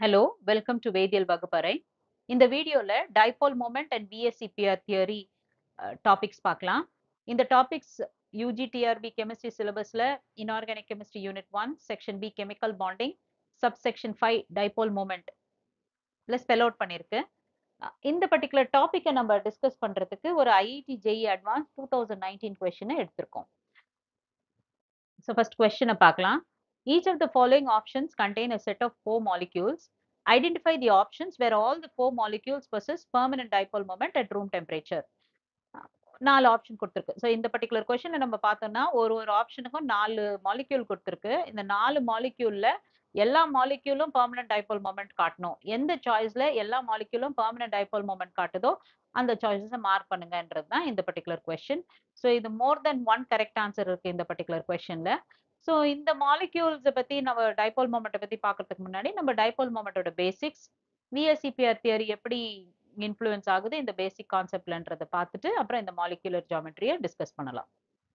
Hello, welcome to வேதியியல் வகுப்பறை. இந்த வீடியோல dipole moment and VSEPR theory topics பார்க்கலாம். இந்த டாபிக்ஸ் யூஜிடிஆர்பி கெமிஸ்ட்ரி சிலபஸ்ல inorganic chemistry unit one section B chemical bonding sub section five dipole moment spell out பண்ணிருக்கு ah இந்த particular டாபிக்கை நம்ம டிஸ்கஸ் பண்றதுக்கு ஒரு IIT JEE advance two thousand nineteen கொஸ்டினை எடுத்திருக்கோம் ஸோ ஃபர்ஸ்ட் கொஸ்டினை பார்க்கலாம் Each of the following options contain a set of four molecules. Identify the options where all the four molecules possess permanent dipole moment at room temperature. நாலு option கொடுத்துருக்கு so இந்த particular கொஸ்டினை நம்ம பார்த்தோம்னா ஒரு ஒரு ஆப்ஷனுக்கும் நாலு மாலிக்யூல் கொடுத்துருக்கு இந்த நாலு மாலிக்யூல்ல எல்லா மாலிக்யூலும் பெர்மனன்ட் டைபோல் மொமெண்ட் காட்டணும் எந்த சாய்ஸ்ல எல்லா மாலிக்யூலும் பெர்மனன்ட் டைபோல் மொமெண்ட் காட்டுதோ அந்த சாய்ஸஸை மார்க் பண்ணுங்கன்றது தான் இந்த பர்டிகுலர் கொஸ்டின் ஸோ இது more then one correct answer இருக்கு இந்த பர்டிகுலர் கொஸ்டின்ல ஸோ இந்த மாலிக்யூல்ஸை பத்தி நம்ம டைபோல் மொமெண்ட்டை பத்தி பார்க்கறதுக்கு முன்னாடி நம்ம டைபோல் மொமெண்டோட பேசிக்ஸ் விஎஸ்சிபிஆர் தியரி எப்படி இன்ஃப்ளூயன்ஸ் ஆகுது இந்த பேசிக் கான்செப்ட்லன்றதை பார்த்துட்டு அப்புறம் இந்த மாலிகுலர் ஜாமெட்ரியை டிஸ்கஸ் பண்ணலாம்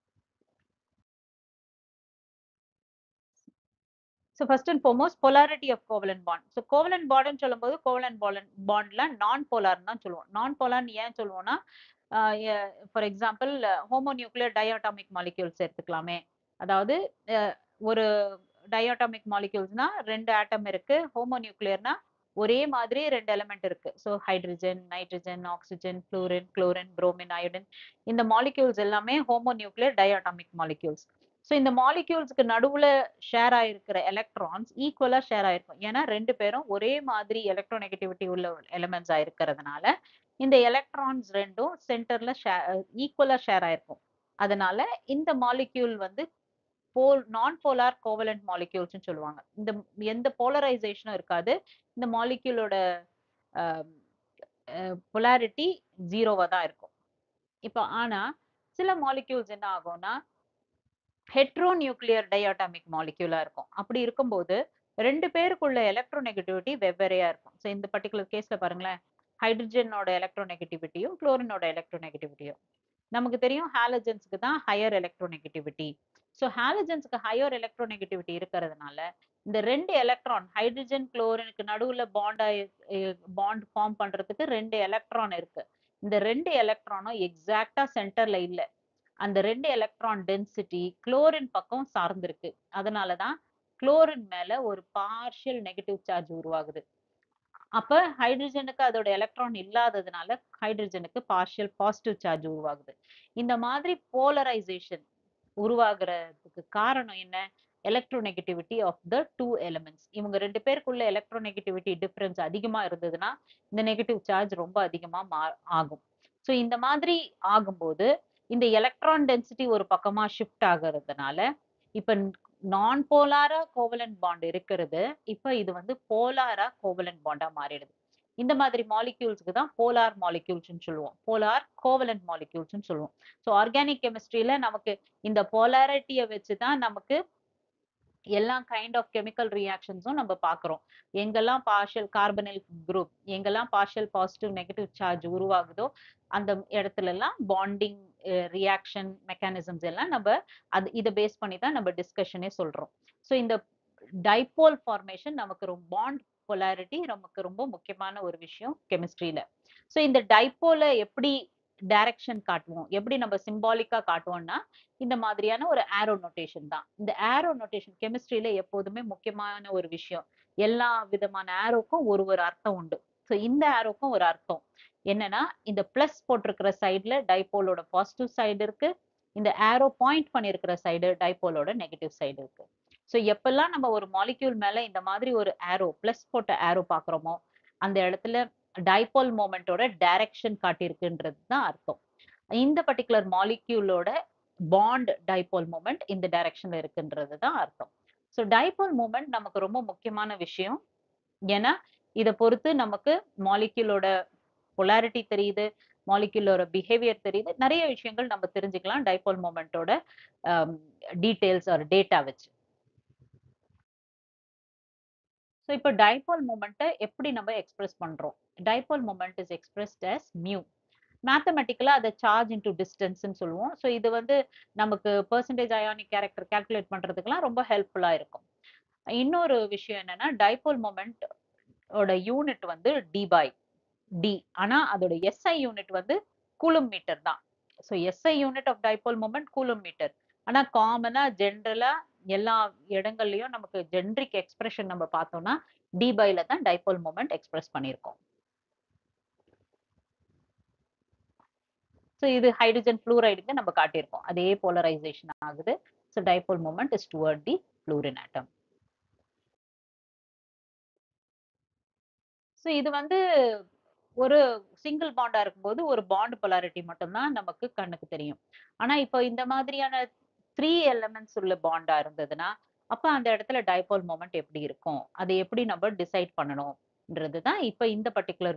so first and foremost polarity of covalent bond so covalent பாண்டுன்னு சொல்லும்போது கோவலன் பாலன் பாண்ட்ல நான் போலார்னு தான் சொல்லுவோம் நான் போலார்னு ஏன் சொல்லுவோம்னா for example homonuclear diatomic molecules எடுத்துக்கலாமே அதாவது ஒரு டயாட்டாமிக் மாலிக்யூல்ஸ்னா ரெண்டு ஆட்டம் இருக்கு ஹோமோநியூக்ளியர்னா ஒரே மாதிரி ரெண்டு எலிமெண்ட் இருக்கு so hydrogen nitrogen oxygen fluorine chlorine bromine iodine இந்த மாலிக்யூல்ஸ் எல்லாமே ஹோமோநியூக்ளியர் டயாட்டாமிக் மாலிக்யூல்ஸ் ஸோ இந்த மாலிக்யூல்ஸ்க்கு நடுவுல ஷேர் ஆயிருக்கிற எலக்ட்ரான்ஸ் ஈக்குவலா ஷேர் ஆயிருக்கும் ஏன்னா ரெண்டு பேரும் ஒரே மாதிரி எலக்ட்ரோநெகட்டிவிட்டி உள்ள எலிமெண்ட்ஸ் ஆயிருக்கிறதுனால இந்த எலக்ட்ரான்ஸ் ரெண்டும் சென்டர்ல ஈக்குவலா ஷேர் ஆயிருக்கும் அதனால இந்த மாலிக்யூல் வந்து போல் நான் போலார் கோவலண்ட் மாலிக்யூல்ஸ்னு சொல்லுவாங்க இந்த எந்த போலரைசேஷனும் இருக்காது இந்த மாலிக்யூலோட பொலாரிட்டி ஜீரோவா தான் இருக்கும் இப்போ ஆனா சில மாலிக்யூல்ஸ் என்ன ஆகும்னா ஹெட்ரோ நியூக்ளியர் டயாட்டாமிக் மாலிக்யூலா இருக்கும் அப்படி இருக்கும்போது ரெண்டு பேருக்குள்ள எலக்ட்ரோநெகட்டிவிட்டி வெவ்வேறையா இருக்கும் ஸோ இந்த பர்டிகுலர் கேஸ்ல பாருங்களேன் ஹைட்ரஜனோட எலக்ட்ரோநெகட்டிவிட்டியும் குளோரினோட எலக்ட்ரோநெகட்டிவிட்டியும் நமக்கு தெரியும் ஹாலஜன்ஸ்க்கு தான் ஹையர் எலக்ட்ரோநெகட்டிவிட்டி ஸோ ஹாலஜன்ஸ்க்கு ஹையர் எலக்ட்ரோநெகட்டிவிட்டி இருக்கிறதுனால இந்த ரெண்டு எலக்ட்ரான் ஹைட்ரஜன் குளோரினுக்கு நடுவுல பாண்ட் பாண்ட் ஃபார்ம் பண்றதுக்கு ரெண்டு எலக்ட்ரான் இருக்கு இந்த ரெண்டு எலக்ட்ரானும் எக்ஸாக்டா சென்டர்ல இல்லை அந்த ரெண்டு எலக்ட்ரான் டென்சிட்டி குளோரின் பக்கம் சார்ந்திருக்கு அதனாலதான் குளோரின் மேல ஒரு பார்ஷியல் நெகட்டிவ் சார்ஜ் உருவாகுது அப்ப ஹைட்ரஜனுக்கு அதோட எலக்ட்ரான் இல்லாததுனால ஹைட்ரஜனுக்கு பார்ஷியல் பாசிட்டிவ் சார்ஜ் உருவாகுது இந்த மாதிரி போலரைசேஷன் உருவாகிறதுக்கு காரணம் என்ன electronegativity of the two elements இவங்க ரெண்டு பேருக்குள்ள எலக்ட்ரோநெகட்டிவிட்டி டிஃபரன்ஸ் அதிகமா இருந்ததுன்னா இந்த நெகட்டிவ் சார்ஜ் ரொம்ப அதிகமா மா ஆகும் ஸோ இந்த மாதிரி ஆகும்போது இந்த எலக்ட்ரான் டென்சிட்டி ஒரு பக்கமா ஷிஃப்ட் ஆகுறதுனால இப்ப நான் போலாரா கோவலன் பாண்ட் இருக்கிறது இப்ப இது வந்து போலாரா கோவலன் பாண்டா மாறிடுது இந்த மாதிரி மாலிக்யூல்ஸ்க்கு தான் போலார் மாலிக்யூல்ஸ்னு சொல்லுவோம் போலார் கோவலன்ட் மாலிக்யூல்ஸ்னு சொல்லுவோம் ஸோ ஆர்கானிக் கெமிஸ்ட்ரியில நமக்கு இந்த போலாரிட்டியை வச்சு தான் நமக்கு எல்லா கைண்ட் ஆஃப் கெமிக்கல் ரியாக்ஷன்ஸும் நம்ம பார்க்குறோம் எங்கெல்லாம் பார்ஷியல் கார்பனில் குரூப் எங்கெல்லாம் பார்ஷியல் பாசிட்டிவ் நெகட்டிவ் சார்ஜ் உருவாகுதோ அந்த இடத்துல எல்லாம் பாண்டிங் ரியாக்ஷன் மெக்கானிசம்ஸ் எல்லாம் நம்ம அது இதை பேஸ் பண்ணி தான் நம்ம டிஸ்கஷனே சொல்றோம் ஸோ இந்த டைபோல் ஃபார்மேஷன் நமக்கு ரொம்ப பாண்ட் பொலாரிட்டி நமக்கு ரொம்ப முக்கியமான ஒரு விஷயம் கெமிஸ்ட்ரியில ஸோ இந்த டைப்போல எப்படி டைரக்ஷன் காட்டுவோம் எப்படி நம்ம சிம்பாலிக்கா காட்டுவோம்னா இந்த மாதிரியான ஒரு ஆரோ நோட்டேஷன் தான் இந்த ஆரோ நோட்டேஷன் கெமிஸ்ட்ரியில எப்போதுமே முக்கியமான ஒரு விஷயம் எல்லா விதமான ஆரோக்கும் ஒரு ஒரு அர்த்தம் உண்டு ஸோ இந்த ஆரோக்கும் ஒரு அர்த்தம் என்னன்னா இந்த பிளஸ் போட்டிருக்கிற சைட்ல டைபோலோட பாசிட்டிவ் சைடு இருக்கு இந்த ஆரோ பாயிண்ட் பண்ணிருக்கிற சைடு டைபோலோட நெகட்டிவ் சைடு இருக்கு ஸோ எப்பெல்லாம் நம்ம ஒரு மாலிக்யூல் மேல இந்த மாதிரி ஒரு ஆரோ பிளஸ் போட்ட ஆரோ பாக்குறோமோ அந்த இடத்துல டைபோல் மோமெண்டோட டைரக்ஷன் காட்டியிருக்குன்றது தான் அர்த்தம் இந்த பர்டிகுலர் மாலிக்யூலோட பாண்ட் டைபோல் மூமெண்ட் இந்த டைரக்ஷன்ல இருக்குன்றது தான் அர்த்தம் ஸோ டைபோல் மூமெண்ட் நமக்கு ரொம்ப முக்கியமான விஷயம் ஏன்னா இதை பொறுத்து நமக்கு மாலிக்யூலோட பொலாரிட்டி தெரியுது மாலிக்யூலோட பிஹேவியர் தெரியுது நிறைய விஷயங்கள் நம்ம தெரிஞ்சுக்கலாம் டைபோல் மூமெண்டோட டீட்டெயில்ஸ் ஒரு டேட்டா வச்சு ஸோ இப்போ டைபோல் மூமெண்ட்டை எப்படி நம்ம எக்ஸ்பிரஸ் பண்றோம் dipole moment is expressed as mu மேத்தமெட்டிக்கலா அதை சார்ஜ் இன்டூ டிஸ்டன்ஸ்னு சொல்லுவோம் ஸோ இது வந்து நமக்கு பெர்சன்டேஜ் அயானிக் கேரக்டர் கால்குலேட் பண்றதுக்குலாம் ரொம்ப ஹெல்ப்ஃபுல்லா இருக்கும் இன்னொரு விஷயம் என்னன்னா டைபோல் மொமெண்ட் ஓட யூனிட் வந்து டி பை டி ஆனா அதோட எஸ்ஐ யூனிட் வந்து கூலும் மீட்டர் தான் so SI unit of dipole moment coulomb metre ஆனா காமனா ஜென்ரலா எல்லா இடங்கள்லயும் நமக்கு ஜென்ரிக் எக்ஸ்பிரஷன் நம்ம பார்த்தோம்னா டி பைல தான் டைபோல் மூமெண்ட் எக்ஸ்பிரஸ் பண்ணியிருக்கோம் ஸோ இது ஹைட்ரஜன் ஃப்ளூரைடுக்கு நம்ம காட்டியிருக்கோம் அதே போலரைசேஷன் ஆகுது so dipole moment is toward the fluorine atom so இது வந்து ஒரு சிங்கிள் பாண்டா இருக்கும்போது ஒரு பாண்ட் பொலாரிட்டி மட்டும்தான் நமக்கு கண்ணுக்கு தெரியும் ஆனா இப்போ இந்த மாதிரியான த்ரீ எலமெண்ட்ஸ் உள்ள பாண்டா இருந்ததுன்னா அப்ப அந்த இடத்துல டைபோல் மொமெண்ட் எப்படி இருக்கும் அதை எப்படி நம்ம டிசைட் பண்ணணும்ன்றது தான் இப்போ இந்த பர்டிகுலர்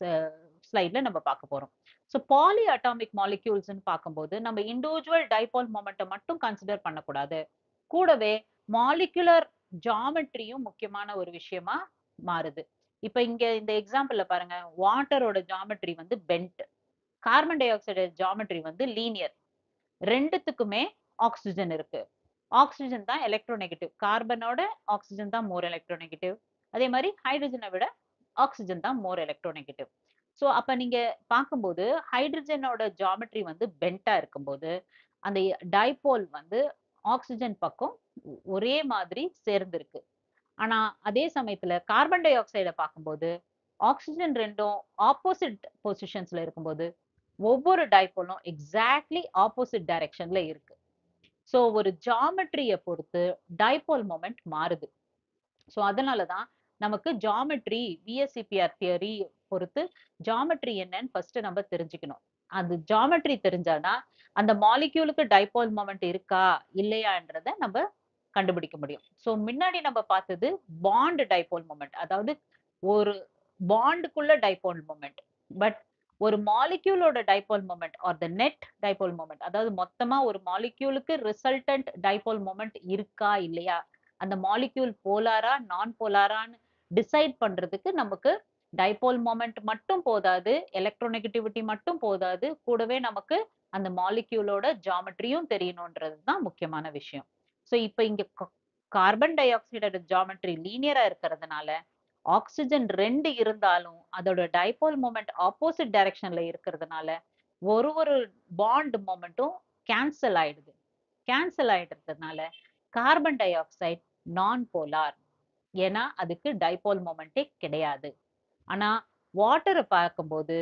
ஸ்லைட்ல நம்ம பார்க்க போறோம் ஸோ பாலி அட்டாமிக் மாலிக்யூல்ஸ்ன்னு பார்க்கும்போது நம்ம இண்டிவிஜுவல் டைபோல் மொமெண்ட்டை மட்டும் கன்சிடர் பண்ணக்கூடாது கூடவே மாலிகுலர் ஜாமெட்ரியும் முக்கியமான ஒரு விஷயமா மாறுது இப்ப இங்க இந்த எக்ஸாம்பிள்ல பாருங்க வாட்டரோட ஜாமெட்ரி வந்து bent carbon dioxide geometry வந்து லீனியர் ரெண்டுத்துக்குமே ஆக்சிஜன் இருக்கு ஆக்சிஜன் தான் எலக்ட்ரோநெகட்டிவ் கார்பனோட ஆக்சிஜன் தான் மோர் எலக்ட்ரோநெகட்டிவ் அதே மாதிரி ஹைட்ரஜனை விட ஆக்சிஜன் தான் மோர் எலக்ட்ரோநெகட்டிவ் ஸோ அப்ப நீங்க பார்க்கும்போது ஹைட்ரஜனோட ஜாமெட்ரி வந்து பென்டா இருக்கும்போது அந்த டைபோல் வந்து ஆக்சிஜன் பக்கம் ஒரே மாதிரி சேர்ந்திருக்கு ஆனா அதே சமயத்துல கார்பன் டை ஆக்சைடை பார்க்கும்போது ஆக்சிஜன் ரெண்டும் ஆப்போசிட் பொசிஷன்ஸ்ல இருக்கும்போது ஒவ்வொரு டைபோலும் எக்ஸாக்ட்லி ஆப்போசிட் டைரக்ஷன்ல இருக்கு ஸோ ஒரு ஜாமெட்ரியை பொறுத்து டைபோல் மொமெண்ட் மாறுது ஸோ அதனாலதான் நமக்கு ஜாமெட்ரி விஎஸ்சிபிஆர் தியரி பொறுத்து ஜாமெட்ரி என்னன்னு ஃபர்ஸ்ட் நம்ம தெரிஞ்சுக்கணும் அந்த ஜாமெட்ரி தெரிஞ்சாதான் அந்த மாலிக்யூலுக்கு டைபோல் மொமெண்ட் இருக்கா இல்லையான்றத நம்ம கண்டுபிடிக்க முடியும் ஸோ முன்னாடி நம்ம பார்த்தது பாண்ட் டைபோல் மொமெண்ட் அதாவது ஒரு பாண்டுக்குள்ள டைபோல் மொமெண்ட் பட் ஒரு மாலிக்யூலோட dipole moment or the net dipole moment அதாவது மொத்தமா ஒரு மாலிக்யூலுக்கு ரிசல்டன்ட் டைபோல் மொமெண்ட் இருக்கா இல்லையா அந்த மாலிக்யூல் போலாரா நான் போலாரான்னு டிசைட் பண்றதுக்கு நமக்கு டைபோல் மொமெண்ட் மட்டும் போதாது எலக்ட்ரோநெகட்டிவிட்டி மட்டும் போதாது கூடவே நமக்கு அந்த மாலிக்யூலோட ஜாமெட்ரியும் தெரியணுன்றது தான் முக்கியமான விஷயம் ஸோ இப்போ இங்க கார்பன் டை ஆக்சைடோட ஜாமெட்ரி லீனியரா இருக்கிறதுனால ஆக்சிஜன் ரெண்டு இருந்தாலும் அதோட டைபோல் மொமெண்ட் ஆப்போசிட் டைரக்ஷன்ல இருக்கிறதுனால ஒரு ஒரு பாண்ட் மொமெண்ட்டும் கேன்சல் ஆயிடுது கேன்சல் ஆயிடுறதுனால carbon dioxide non polar ஏன்னா அதுக்கு டைபோல் மொமெண்டே கிடையாது ஆனா வாட்டரை பார்க்கும்போது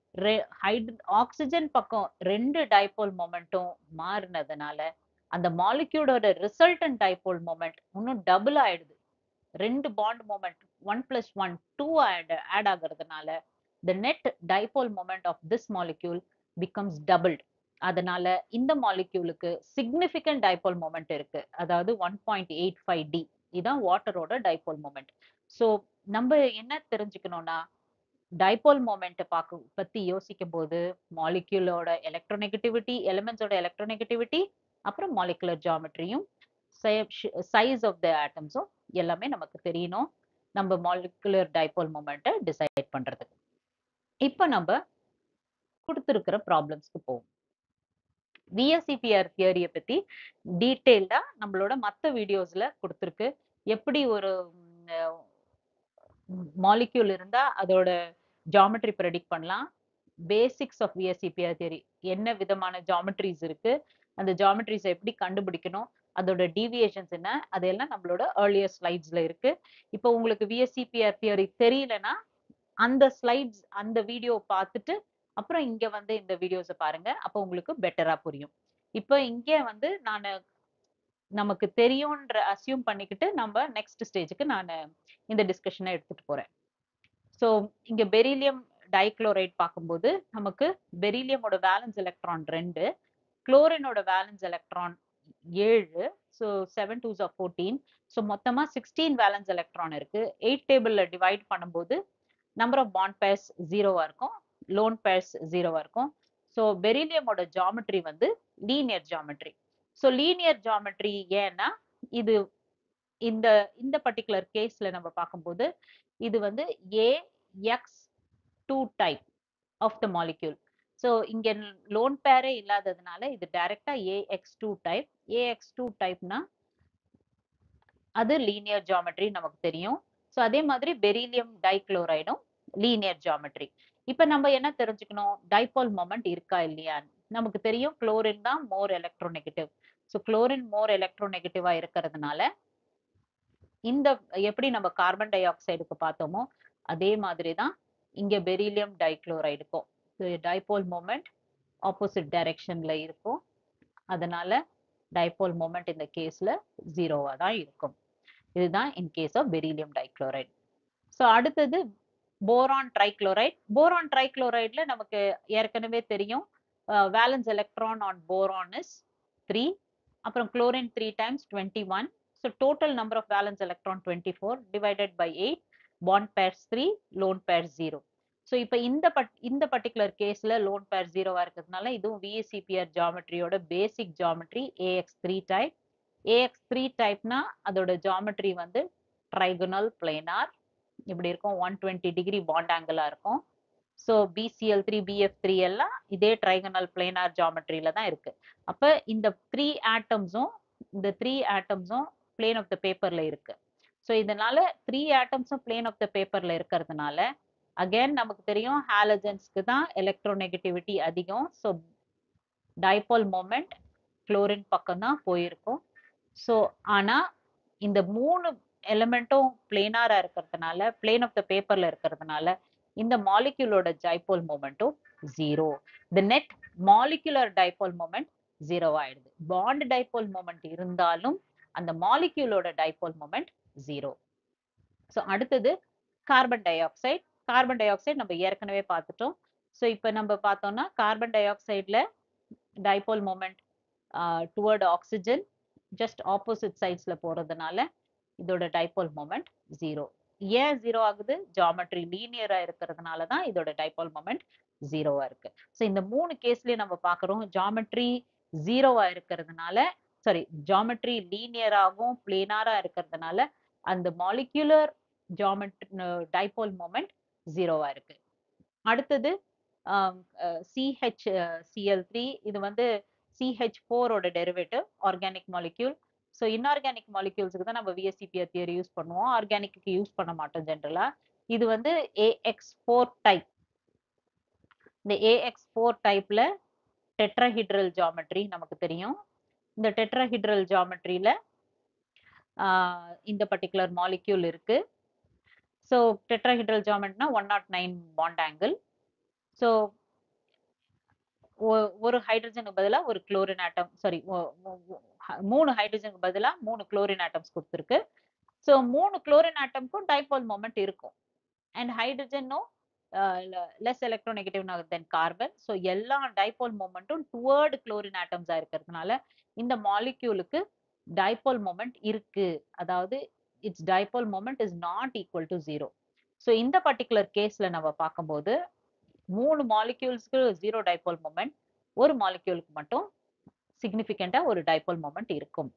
ஆக்சிஜன் பக்கம் ரெண்டு டைபோல் மொமெண்ட்டும் மாறினதுனால அந்த மாலிக்யூலோட ரிசல்டன் டைபோல் மொமெண்ட் இன்னும் டபுள் ஆயிடுது ரெண்டு bond moment one plus one two add add ஆகுறதுனால the net dipole moment of this molecule becomes doubled அதனால இந்த மாலிக்யூலுக்கு சிக்னிஃபிகண்ட் டைபோல் மொமெண்ட் இருக்கு அதாவது one point eight five D இதுதான் வாட்டரோட டைபோல் மொமெண்ட் ஸோ நம்ம என்ன தெரிஞ்சுக்கணும்னா டைபோல் மொமெண்ட் பார்க்க பத்தி யோசிக்கும் போது மாலிக்யூலோட எலக்ட்ரோநெகட்டிவிட்டி எலிமெண்ட்ஸோட எலக்ட்ரோநெகட்டிவிட்டி அப்புறம் மாலிகுலர் ஜாமெட்ரியும் சைஸ் ஆஃப் த ஆட்டம்ஸும் எல்லாமே நமக்கு தெரியணும் நம்ம மாலிகுலர் டைபோல் மொமெண்ட்டை டிசைட் பண்றதுக்கு இப்போ நம்ம கொடுத்துருக்கிற ப்ராப்ளம்ஸ்க்கு போவோம் விஎஸ்சிபிஆர் தியரியை பத்தி டீட்டெயில்டா நம்மளோட மற்ற வீடியோஸ்ல கொடுத்துருக்கு எப்படி ஒரு மாலிக்யூல் இருந்தா அதோட ஜாமெட்ரி ப்ரெடிக்ட் பண்ணலாம் பேசிக்ஸ் ஆஃப் விஎஸ்சிபிஆர் தியரி என்ன விதமான ஜாமெட்ரிஸ் இருக்கு அந்த ஜாமெட்ரிஸை எப்படி கண்டுபிடிக்கணும் அதோட டீவியேஷன்ஸ் என்ன அதெல்லாம் நம்மளோட ஏர்லியர் ஸ்லைட்ஸ்ல இருக்கு இப்போ உங்களுக்கு விஎஸ்சிபிஆர் தியரி தெரியலனா அந்த ஸ்லைட்ஸ் அந்த வீடியோ பார்த்துட்டு அப்புறம் இங்க வந்து இந்த வீடியோஸை பாருங்க அப்போ உங்களுக்கு பெட்டரா புரியும் இப்போ இங்க வந்து நான் நமக்கு தெரியும்ன்ற அசியூம் பண்ணிக்கிட்டு நம்ம நெக்ஸ்ட் ஸ்டேஜுக்கு நான் இந்த டிஸ்கஷனை எடுத்துட்டு போறேன் ஸோ இங்க பெரிலியம் டைக்ளோரைட் பார்க்கும்போது நமக்கு பெரிலியமோட வேலன்ஸ் எலக்ட்ரான் ரெண்டு குளோரினோட வேலன்ஸ் எலக்ட்ரான் ஏழு so seven twos of fourteen so மொத்தமாக சிக்ஸ்டீன் வேலன்ஸ் எலக்ட்ரான் இருக்கு எயிட் டேபிளில் டிவைட் பண்ணும்போது நம்பர் ஆஃப் பாண்ட் பேர்ஸ் ஜீரோவாக இருக்கும் லோன் பேர்ஸ் ஜீரோவாக இருக்கும் ஸோ பெரிலியமோட ஜாமெட்ரி வந்து linear geometry so linear geometry ஏன்னா இது இந்த இந்த பர்டிகுலர் கேஸ்ல நம்ம பார்க்கும்போது இது வந்து A X two type of the molecule so இங்க லோன் பேரே இல்லாததுனால இது டைரக்டா AX two type AX two டைப்னா அது லீனியர் ஜாமெட்ரி நமக்கு தெரியும் ஸோ அதே மாதிரி பெரிலியம் டைக்ளோரைடும் லீனியர் ஜாமெட்ரி இப்ப நம்ம என்ன தெரிஞ்சுக்கணும் டைபோல் மொமெண்ட் இருக்கா இல்லையான்னு நமக்கு தெரியும் குளோரின் தான் more electronegative so chlorine more எலக்ட்ரோநெகட்டிவா இருக்கிறதுனால இந்த எப்படி நம்ம கார்பன் டை ஆக்சைடுக்கு பார்த்தோமோ அதே மாதிரி தான் இங்க பெரிலியம் டைக்ளோரைடுக்கும் டைபோல் மொமெண்ட் ஆப்போசிட் டைரக்ஷன்ல இருக்கும் அதனால டைபோல் மொமெண்ட் இந்த கேஸ்ல ஜீரோவா தான் இருக்கும் இதுதான் in case of beryllium dichloride so அடுத்தது போரான் ட்ரைக்ளோரைட் போரான் ட்ரைக்ளோரைட்ல நமக்கு ஏற்கனவே தெரியும் valence electron on boron is three அப்புறம் chlorine three times twenty one so total number of valence electron twenty four divided by eight bond pairs three lone pair zero so இப்போ இந்த but இந்த particular கேஸ்ல lone pair ஜீரோவா இருக்கிறதுனால இதுவும் VSEPR ஜாமெட்ரியோட basic geometry AX three type AX three டைப்னா அதோட ஜாமெட்ரி வந்து ட்ரைகனல் பிளேனார் இப்படி இருக்கும் ஒன் டுவெண்ட்டி டிகிரி பாண்ட் ஆங்கிளா இருக்கும் so BCl three BF three எல்லாம் இதே ட்ரைகனல் பிளேனார் ஜாமெட்ரியில தான் இருக்கு அப்ப இந்த த்ரீ ஆட்டம்ஸும் இந்த த்ரீ ஆட்டம்ஸும் பிளேன் ஆஃப் த பேப்பர்ல இருக்கு ஸோ இதனால த்ரீ ஆட்டம்ஸும் பிளேன் ஆஃப் த பேப்பர்ல இருக்கிறதுனால அகைன் நமக்கு தெரியும் ஹாலஜன்ஸ்க்கு தான் எலக்ட்ரோநெகட்டிவிட்டி அதிகம் ஸோ டைபோல் மோமெண்ட் குளோரின் பக்கம் தான் போயிருக்கும் ஸோ ஆனா இந்த மூணு எலிமெண்ட்டும் பிளேனாரா இருக்கிறதுனால பிளேன் ஆஃப் த பேப்பர்ல இருக்கிறதுனால இந்த மாலிக்யூலோட டைபோல் மோமெண்ட்டும் zero the net molecular dipole moment zero ஆயிடுது பாண்ட் டைபோல் மோமெண்ட் இருந்தாலும் அந்த மாலிக்யூலோட டைபோல் மோமெண்ட் ஜீரோ ஸோ அடுத்தது carbon dioxide carbon dioxide நம்ம ஏற்கனவே பார்த்துட்டோம் ஸோ இப்போ நம்ம பார்த்தோம்னா கார்பன் டை ஆக்சைடில் dipole moment toward oxygen just opposite சைட்ஸில் போகிறதுனால இதோட டைபோல் மோமெண்ட் ஜீரோ ஏன் ஜீரோ ஆகுது ஜாமெட்ரி லீனியரா இருக்கிறதுனால தான் இதோட டைபோல் மொமெண்ட் ஜீரோவா இருக்கு ஸோ இந்த மூணு கேஸ்லயும் நம்ம பார்க்குறோம் ஜாமெட்ரி ஜீரோவா இருக்கிறதுனால சாரி ஜாமெட்ரி லீனியராகவும் பிளேனாரா இருக்கிறதுனால அந்த மாலிகுலர் ஜாமெட்ரி டைபோல் மொமெண்ட் ஜீரோவா இருக்கு அடுத்தது சிஹெச் சிஎல் த்ரீ இது வந்து சிஹெச் ஃபோரோட derivative organic molecule so inorganic மாலிக்யூல்ஸுக்கு தான் நம்ம விஎஸ்சிபிஆர் தியரி யூஸ் பண்ணுவோம் ஆர்கானிக்கு யூஸ் பண்ண மாட்டோம் ஜென்ரலா இது வந்து ஏஎக்ஸ் ஃபோர் டைப் இந்த ஏஎக்ஸ் ஃபோர் டைப்ல டெட்ராஹிட்ரல் ஜாமெட்ரி நமக்கு தெரியும் இந்த டெட்ராஹிட்ரல் ஜாமெட்ரியில இந்த பர்டிகுலர் மாலிக்யூல் இருக்கு ஸோ டெட்ராஹிட்ரல் ஜாமெட்ரினா one nought nine bond angle so ஒரு ஹைட்ரஜனுக்கு பதிலாக ஒரு குளோரின் ஆட்டம் சாரி மூணு ஹைட்ரஜனுக்கு பதிலாக மூணு குளோரின் ஆட்டம்ஸ் கொடுத்துருக்கு ஸோ மூணு குளோரின் ஆட்டம்க்கும் டைபோல் மொமெண்ட் இருக்கும் அண்ட் ஹைட்ரஜனும் less electronegative than carbon so எல்லா டைபோல் மொமெண்ட்டும் டுவர்டு குளோரின் ஆட்டம்ஸாக இருக்கிறதுனால இந்த மாலிக்யூலுக்கு டைபோல் மொமெண்ட் இருக்கு அதாவது its dipole moment is not equal to zero so இந்த பர்டிகுலர் கேஸ்ல நம்ம பார்க்கும்போது மூணு மாலிக்யூல்ஸ்க்கு ஜீரோ டைபோல் மொமெண்ட் ஒரு மாலிக்யூலுக்கு மட்டும் சிக்னிஃபிகண்டா ஒரு டைபோல் மொமெண்ட் இருக்கும்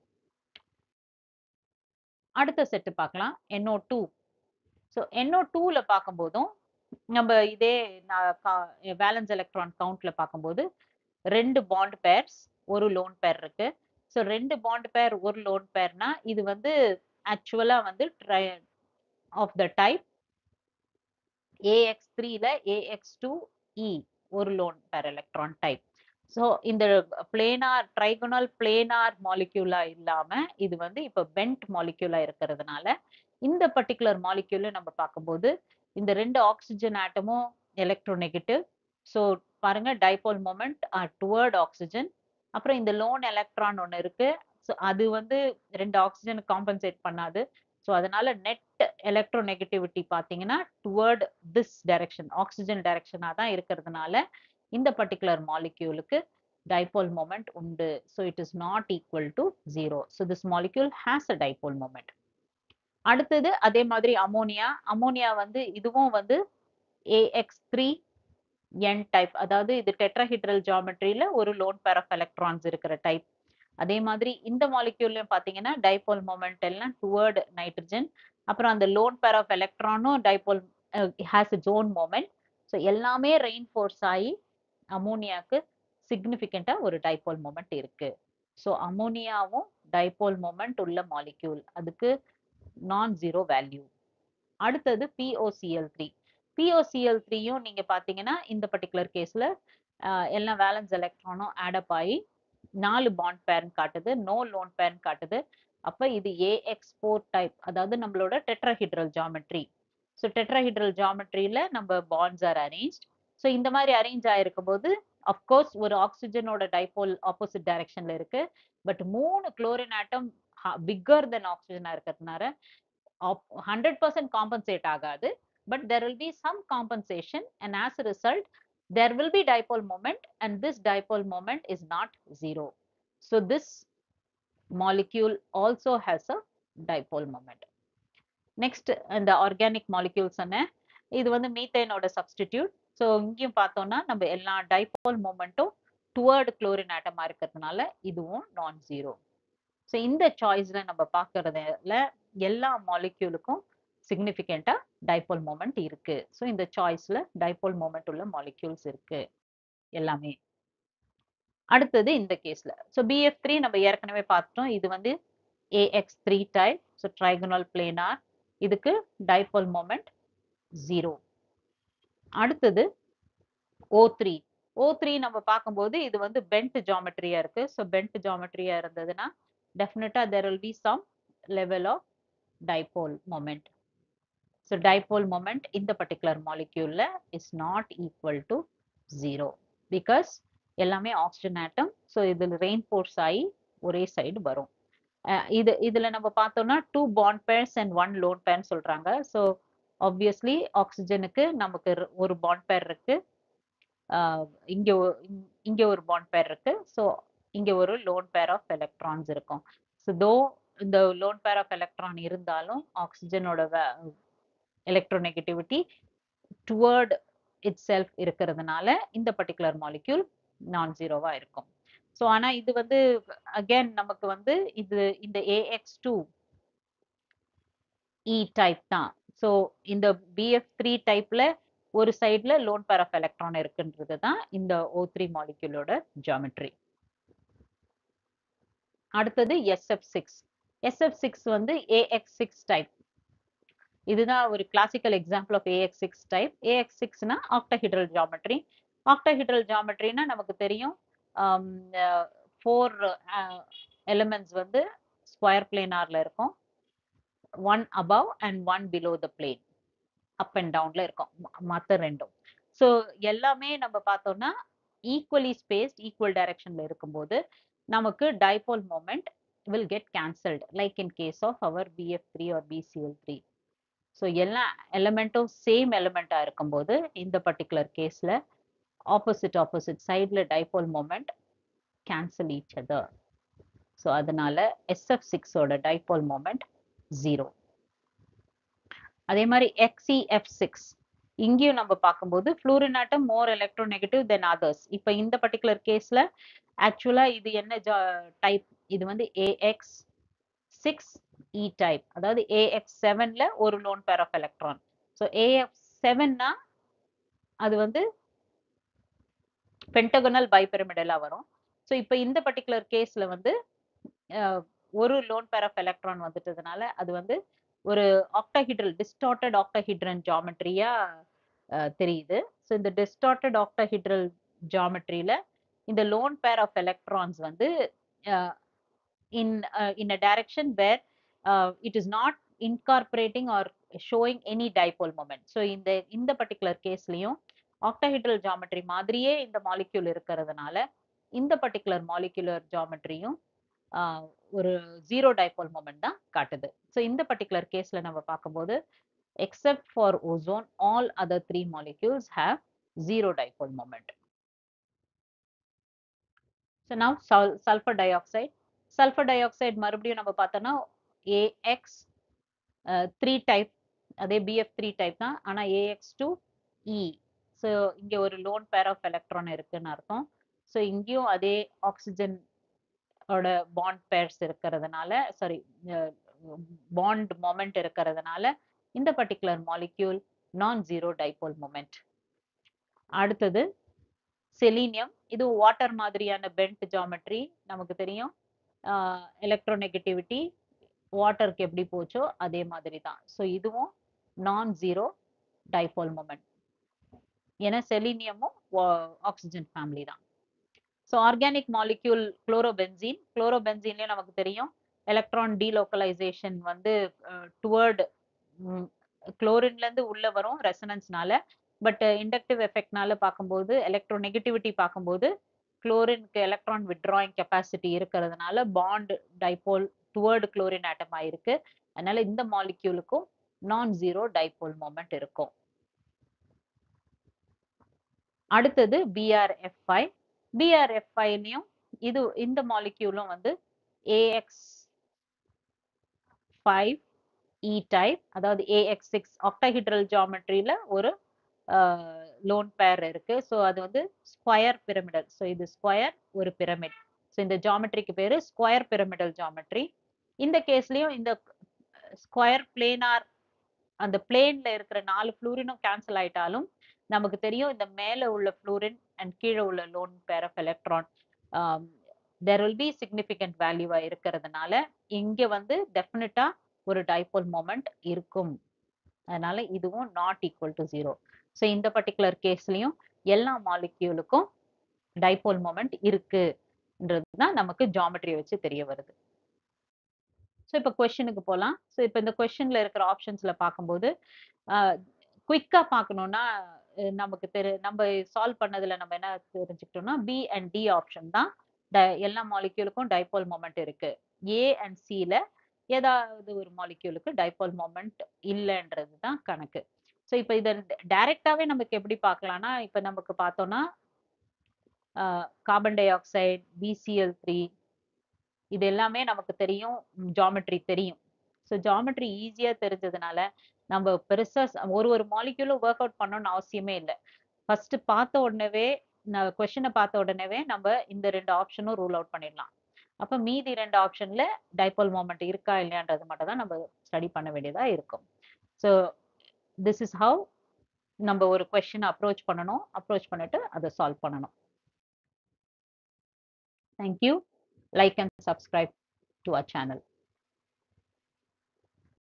அடுத்த செட்டு பார்க்கலாம் NO டூ ஸோ NO டூல பார்க்கும்போதும் நம்ம இதே வேலன்ஸ் எலக்ட்ரான் கவுண்ட்ல பார்க்கும்போது ரெண்டு பாண்ட் பேர்ஸ் ஒரு லோன் பேர் இருக்கு ஸோ ரெண்டு பாண்ட் பேர் ஒரு லோன் பேர்னா இது வந்து ஆக்சுவலா வந்து ஆஃப் த டைப் ஏஎக்ஸ் த்ரீல ஏஎக்ஸ் டூ இ ஒரு lone pair electron type so இந்த பிளேனார் ட்ரைகோனல் பிளேனார் மாலிக்யூலா இல்லாம இது வந்து இப்போ பென்ட் மாலிக்யூலா இருக்கிறதுனால இந்த பர்டிகுலர் மாலிக்யூல நம்ம பார்க்கும்போது இந்த ரெண்டு ஆக்சிஜன் ஆட்டமும் எலக்ட்ரோநெகட்டிவ் ஸோ பாருங்க டைபோல் மொமெண்ட் டுவர்ட் ஆக்சிஜன் அப்புறம் இந்த லோன் எலக்ட்ரான் ஒன்று இருக்கு ஸோ அது வந்து ரெண்டு ஆக்சிஜன் காம்பன்சேட் பண்ணாது ஸோ அதனால நெட் எலக்ட்ரோநெகட்டிவிட்டி பார்த்தீங்கன்னா டுவர்ட் திஸ் டைரக்ஷன் ஆக்சிஜன் டைரக்ஷனாக தான் இருக்கிறதுனால இந்த பர்டிகுலர் மாலிக்யூலுக்கு டைபோல் மொமெண்ட் உண்டு so it is not equal to zero so this molecule has a dipole moment அடுத்தது அதே மாதிரி அமோனியா அமோனியா வந்து இதுவும் வந்து ஏஎக்ஸ் த்ரீ என் டைப் அதாவது இது டெட்ராஹிட்ரல் ஜாமெட்ரியில ஒரு லோன் பேர் ஆஃப் எலக்ட்ரான்ஸ் இருக்கிற டைப் அதே மாதிரி இந்த மாலிக்யூல்லையும் பார்த்தீங்கன்னா டைபோல் மொமெண்ட் எல்லாம் டுவர்டு நைட்ரஜன் அப்புறம் அந்த லோன் பேர் ஆஃப் எலக்ட்ரானும் dipole has its own moment so எல்லாமே ரெயின்ஃபோர்ஸ் ஆகி அமோனியாவுக்கு சிக்னிஃபிகண்டா ஒரு டைபோல் மொமெண்ட் இருக்கு ஸோ அமோனியாவும் டைபோல் மொமெண்ட் உள்ள மாலிக்யூல் அதுக்கு நான் ஜீரோ வேல்யூ அடுத்தது பிஓசிஎல் த்ரீ பிஓசிஎல் த்ரீயும் நீங்க பாத்தீங்கன்னா இந்த பர்டிகுலர் கேஸ்ல எல்லாம் வேலன்ஸ் எலக்ட்ரானும் ஆடப் ஆகி நாலு பாண்ட் பேர்னு காட்டுது நோ லோன் பேர்னு காட்டுது அப்ப இது ஏஎக்ஸ் ஃபோர் டைப் அதாவது நம்மளோட டெட்ராஹிட்ரல் ஜாமெட்ரி ஸோ டெட்ராஹிட்ரல் ஜாமெட்ரியில நம்ம பாண்ட்ஸ் ஆர் அரேஞ்ச் ஸோ இந்த மாதிரி அரேஞ்ச் ஆயிருக்கும் போது அஃப்கோர்ஸ் ஒரு ஆக்சிஜனோட டைபோல் ஆப்போசிட் டைரக்ஷன்ல இருக்கு பட் மூணு குளோரின் ஆட்டம் பிக்கர் தென் ஆக்சிஜனா இருக்கிறதுனால ஹண்ட்ரட் பர்சன்ட் காம்பன்சேட் ஆகாது but there will be some compensation and as a result there will be dipole moment and this dipole moment is not zero so this molecule also has a dipole moment next இந்த organic molecules சொன்னேன் இது வந்து மீத்தேனோட substitute so இங்கேயும் பார்த்தோம்னா நம்ம எல்லா dipole மூமெண்ட்டும் toward chlorine ஆட்டமா இருக்கிறதுனால இதுவும் நான் ஜீரோ ஸோ இந்த சாய்ஸ்ல நம்ம பார்க்கறதுல எல்லா மாலிக்யூலுக்கும் சிக்னிஃபிகண்டா டைபோல் மோமெண்ட் இருக்கு ஸோ இந்த சாய்ஸ்ல டைபோல் மோமெண்ட் உள்ள மாலிக்யூல்ஸ் இருக்கு எல்லாமே அடுத்தது இந்த கேஸ்ல ஸோ பிஎஃப் த்ரீ நம்ம ஏற்கனவே பார்த்துட்டோம் இது வந்து AX three type so trigonal planar இதுக்கு டைபோல் மோமெண்ட் ஜீரோ அடுத்தது ஓ த்ரீ ஓ த்ரீ நம்ம பார்க்கும்போது இது வந்து பென்ட் ஜாமெட்ரியா இருக்கு ஸோ பென்ட் ஜாமெட்ரியா இருந்ததுன்னா டெஃபினட்டா there will be some level of dipole moment so dipole moment இந்த பர்டிகுலர் மாலிக்யூல்ல is not equal to zero because எல்லாமே ஆக்சிஜன் ஆட்டம் ஸோ இதில் ரெயின் ஃபோர்ஸ் ஆகி ஒரே சைடு வரும் இது இதுல நம்ம பார்த்தோம்னா two bond pairs and one lone பேர்னு சொல்றாங்க ஸோ ஆப்வியஸ்லி ஆக்சிஜனுக்கு நமக்கு ஒரு பாண்ட் பேர் இருக்கு இங்க இங்க ஒரு பாண்ட் பேர் இருக்கு ஸோ இங்க ஒரு லோன் பேர் ஆஃப் எலக்ட்ரான்ஸ் இருக்கும் ஸோ தோ இந்த லோன் பேர் ஆஃப் எலக்ட்ரான் இருந்தாலும் ஆக்சிஜனோட எலக்ட்ரோநெகட்டிவிட்டி டுவர்ட் இட் செல்ஃப் இருக்கிறதுனால இந்த பர்டிகுலர் மாலிக்யூல் நான் ஜீரோவா இருக்கும் ஸோ ஆனா இது வந்து அகேன் நமக்கு வந்து இது இந்த ஏஎக்ஸ் டூ இ டைப் தான் ஸோ இந்த பிஎஃப் த்ரீ டைப்ல ஒரு சைட்ல லோன் பேர் ஆஃப் எலக்ட்ரான் இருக்குன்றது தான் இந்த ஓ த்ரீ மாலிக்யூலோட ஜாமெட்ரி அடுத்தது எஸ்எஃப் சிக்ஸ் எஸ்எஃப் சிக்ஸ் வந்து ஏஎக்ஸ் சிக்ஸ் டைப் இதுதான் ஒரு classical example of AX six type AX சிக்ஸ்னா ஆக்டஹிட்ரல் ஜாமெட்ரி ஆக்டஹிட்ரல் ஜாமெட்ரினா நமக்கு தெரியும் ஃபோர் எலிமெண்ட்ஸ் வந்து ஸ்கொயர் பிளேனார்ல இருக்கும் one above and one below the plane up and டவுன்ல இருக்கும் மற்ற ரெண்டும் ஸோ எல்லாமே நம்ம பார்த்தோம்னா ஈக்குவலி ஸ்பேஸ்ட் ஈக்குவல் டைரக்ஷன்ல இருக்கும்போது நமக்கு dipole moment will get cancelled like in case of our BF three or PCl three so எல்லா எலிமெண்ட்டும் சேம் எலிமெண்ட்டாக இருக்கும்போது இந்த பர்டிகுலர் கேஸில் ஆப்போசிட் ஆப்போசிட் சைடில் dipole moment cancel each other so அதனால எஸ்எஃப் சிக்ஸோட டைபோல் மோமெண்ட் ஜீரோ அதே மாதிரி எக்ஸிஎஃப் சிக்ஸ் இங்கேயும் நம்ம பார்க்கும்போது ஃப்ளூரினாட்டம் more electronegative than others இப்போ இந்த பர்டிகுலர் கேஸ்ல ஆக்சுவலா இது என்ன டைப் இது வந்து ஏஎக்ஸ் சிக்ஸ் இ டைப் அதாவது ஏஎக்ஸ் செவன்ல ஒரு lone pair of electron so AX செவன்னா அது வந்து பென்டகனல் பைபெரமிடலா வரும் ஸோ இப்போ இந்த பர்டிகுலர் கேஸ்ல வந்து ஒரு லோன் பேர் ஆஃப் எலக்ட்ரான் வந்துட்டதுனால அது வந்து ஒரு ஆக்டாஹிட்ரல் டிஸ்டார்டட் ஆக்டாஹிட்ரன் ஜாமெட்ரியா தெரியுது ஸோ இந்த டிஸ்டார்டட் ஆக்டாஹிட்ரல் ஜாமெட்ரியில இந்த லோன் பேர் ஆஃப் எலக்ட்ரான்ஸ் வந்து in in a direction where it is not incorporating or showing any dipole moment so இந்த இந்த பர்டிகுலர் கேஸ்லயும் ஆக்டாஹிட்ரல் ஜாமெட்ரி மாதிரியே இந்த மாலிக்யூல் இருக்கிறதுனால இந்த பர்டிகுலர் மாலிகுலர் ஜாமெட்ரியும் ஒரு ஜீரோ டைபோல் மொமெண்ட் தான் காட்டுது ஸோ இந்த பர்டிகுலர் கேஸ்ல நம்ம பார்க்கும்போது except for ozone all other three molecules have zero dipole moment so now sulphur dioxide sulphur dioxide மறுபடியும் நம்ம பார்த்தோம்னா ஏஎக்ஸ் த்ரீ டைப் அதே பிஎஃப் த்ரீ டைப் தான் ஆனால் ஏஎக்ஸ் டூ இ ஸோ இங்கே ஒரு லோன் பேர் ஆஃப் எலக்ட்ரான் இருக்குன்னு அர்த்தம் ஸோ இங்கேயும் அதே ஆக்சிஜன் ஓட பாண்ட் பேர்ஸ் இருக்கிறதுனால சாரி பாண்ட் மொமெண்ட் இருக்கிறதுனால இந்த particular molecule non zero dipole moment அடுத்தது செலீனியம் இது வாட்டர் மாதிரியான பென்ட் ஜாமெட்ரி நமக்கு தெரியும் எலக்ட்ரோநெகட்டிவிட்டி வாட்டருக்கு எப்படி போச்சோ அதே மாதிரி தான் ஸோ இதுவும் நான் ஜீரோ டைபோல் மொமெண்ட் ஏன்னா செலினியமும் ஆக்சிஜன் ஃபேமிலி தான் ஸோ ஆர்கானிக் மாலிக்யூல் குளோரோபென்சீன் குளோரோபென்சீன்லேயே நமக்கு தெரியும் எலக்ட்ரான் டீலோக்கலைசேஷன் வந்து டுவர்டு குளோரின்லேருந்து உள்ள வரும் ரெசனன்ஸ்னால பட் இண்டக்டிவ் எஃபெக்ட்னால பார்க்கும்போது எலக்ட்ரோ நெகட்டிவிட்டி பார்க்கும்போது குளோரினுக்கு எலக்ட்ரான் வித்ட்ராயிங் கெப்பாசிட்டி இருக்கிறதுனால பாண்ட் டைபோல் டுவர்டு குளோரின் ஆட்டமா இருக்கு அதனால இந்த மாலிக்யூலுக்கும் நான் ஜீரோ டைபோல் மொமெண்ட் இருக்கும் அடுத்தது பிஆர்எஃப்ஐ பிஆர்எஃப்ஐலையும் இது இந்த மாலிக்யூலும் வந்து ஏஎக்ஸ் ஃபைவ் இ டைப் அதாவது ஏஎக்ஸ் சிக்ஸ் ஆக்டாஹிட்ரல் ஜாமெட்ரியில ஒரு லோன் பேர் இருக்கு ஸோ அது வந்து ஸ்கொயர் பிரமிடல் ஸோ இது ஸ்கொயர் ஒரு பிரமிட் ஸோ இந்த ஜாமெட்ரிக்கு பேரு ஸ்கொயர் பிரமிடல் ஜாமெட்ரி இந்த கேஸ்லயும் இந்த ஸ்கொயர் பிளேனார் அந்த பிளேன்ல இருக்கிற நாலு ஃப்ளூரினும் கேன்சல் ஆயிட்டாலும் நமக்கு தெரியும் இந்த மேல உள்ள ஃப்ளூரின் அண்ட் கீழே உள்ள lone pair of electron there will be significant வேல்யூவா இருக்கிறதுனால இங்க வந்து டெஃபினட்டா ஒரு டைபோல் மொமெண்ட் இருக்கும் அதனால இதுவும் not equal to zero so இந்த பர்டிகுலர் கேஸ்லயும் எல்லா மாலிக்யூலுக்கும் டைபோல் மொமெண்ட் இருக்குன்றது தான் நமக்கு ஜாமெட்ரி வச்சு தெரிய வருது ஸோ இப்போ கொஷனுக்கு போகலாம் ஸோ இப்போ இந்த கொஷனில் இருக்கிற ஆப்ஷன்ஸ்ல பார்க்கும்போது குயிக்காக பார்க்கணும்னா நமக்கு தெரி நம்ம சால்வ் பண்ணதுல நம்ம என்ன தெரிஞ்சுக்கிட்டோம்னா பி அண்ட் டி ஆப்ஷன் தான் எல்லா மாலிக்யூலுக்கும் டைபோல் மொமெண்ட் இருக்கு ஏ அண்ட் சில ஏதாவது ஒரு மாலிக்யூலுக்கு டைபோல் மொமெண்ட் இல்லைன்றது தான் கணக்கு ஸோ இப்போ இதை டைரக்டாவே நமக்கு எப்படி பார்க்கலாம்னா இப்போ நமக்கு பார்த்தோம்னா carbon dioxide PCl three இது எல்லாமே நமக்கு தெரியும் ஜாமெட்ரி தெரியும் ஸோ ஜாமெட்ரி ஈஸியா தெரிஞ்சதுனால நம்ம பெருசா ஒரு ஒரு மாலிக்யூலும் ஒர்க் அவுட் பண்ணணும்னு அவசியமே இல்லை ஃபர்ஸ்ட் பார்த்த உடனே நான் கொஸ்டினை பார்த்த உடனே நம்ம இந்த ரெண்டு ஆப்ஷனும் ரூல் அவுட் பண்ணிடலாம் அப்ப மீதி ரெண்டு ஆப்ஷன்ல டைபோல் மோமெண்ட் இருக்கா இல்லையான்றது மட்டும் தான் நம்ம ஸ்டடி பண்ண வேண்டியதா இருக்கும் ஸோ திஸ் இஸ் ஹவு நம்ம ஒரு கொஸ்டின் அப்ரோச் பண்ணணும் அப்ரோச் பண்ணிட்டு அதை சால்வ் பண்ணணும் thank you like and subscribe to our channel